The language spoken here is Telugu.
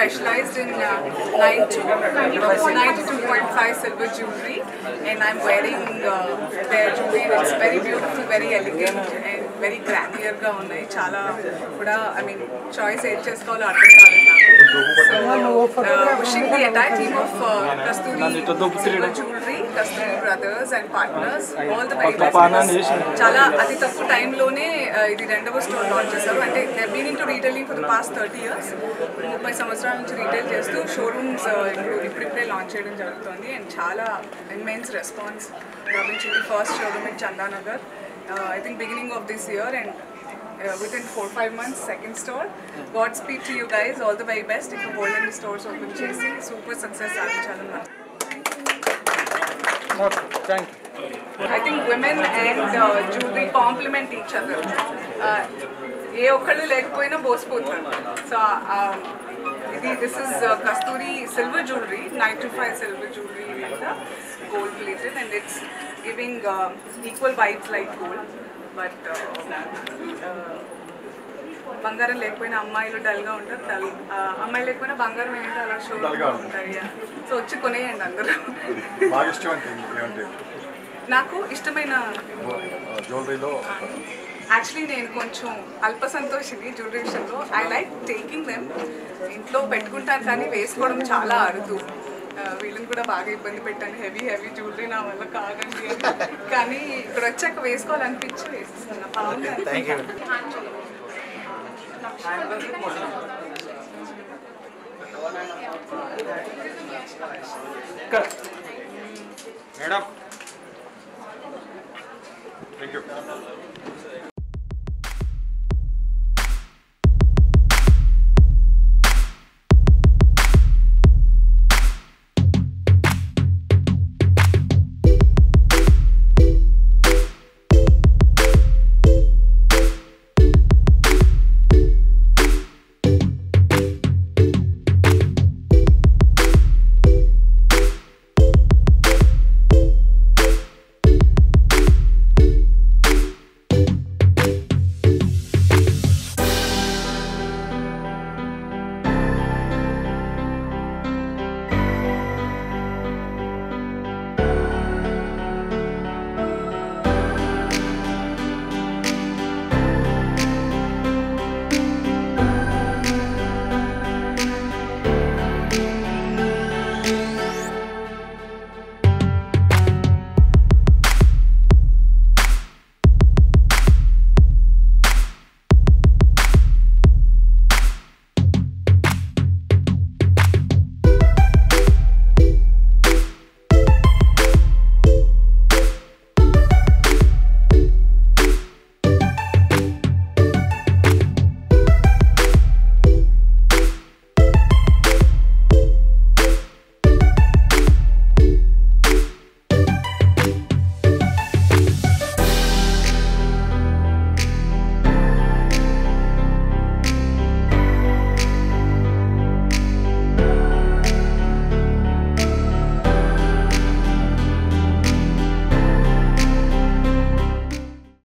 specialized in uh, 92.5 silver jewelry and I'm wearing uh, their jewelry. It's very beautiful, very elegant and very grandeur గా ఉన్నాయి చాలా కూడా ఐ మీన్ చాయిస్ ఏది చేసుకోవాలో అర్థం కాలేదు నాకు wishing the entire team of Kasturi silver jewelry Kasturi brothers and partners all the very చాలా అతి తక్కువ టైంలోనే ఇది రెండవ స్టోర్ లాంచ్ చేశారు అంటే being to retailing for the past thirty years ముప్పై సంవత్సరాల నుంచి రీటైల్ చేస్తూ షోరూమ్స్ ఇప్పుడు ఇప్పుడిప్పుడే లాంచ్ చేయడం జరుగుతుంది అండ్ చాలా ఇమ్మెన్స్ రెస్పాన్స్ లభించింది first showroom in Chandanagar I think beginning of this year and within four five months second store godspeed to you guys all the very best ఇంకా గోల్డెన్ స్టోర్స్ ఓపెన్ చేసి సూపర్ సక్సెస్ సాధించాలని నాకు thank I think women and uh, jewelry complement each other. Uh, ఏ ఒక్కళ్ళు లేకపోయినా బోసిపోతారు సో ఇది this is Kasturi silver jewellery nine two five silver jewellery ఇదంతా gold plated and it's giving equal vibes like gold but బంగారం లేకపోయినా అమ్మాయిలు డల్గా ఉంటారు డల్ అమ్మాయి లేకపోయినా బంగారం ఏంటో అలా షో ఉంటాయి సో వచ్చి కొనేయండి అందరూ బాగా ఇష్టం అంటే ఏమంటే నాకు ఇష్టమైన జ్యువెలరీలో యాక్చువల్లీ నేను కొంచెం అల్ప సంతోషిని జ్యువెలరీ విషయంలో ఐ లైక్ టేకింగ్ దెమ్ ఇంట్లో పెట్టుకుంటాను కానీ వేసుకోవడం చాలా అరుదు ఆ, వీళ్ళని కూడా బాగా ఇబ్బంది పెట్టాను హెవీ హెవీ జ్యువెలరీ నా వల్ల కాదండి అని కానీ ఇక్కడ వచ్చాక వేసుకోవాలనిపించి వేసేస్తున్నా బాగుంది మేడం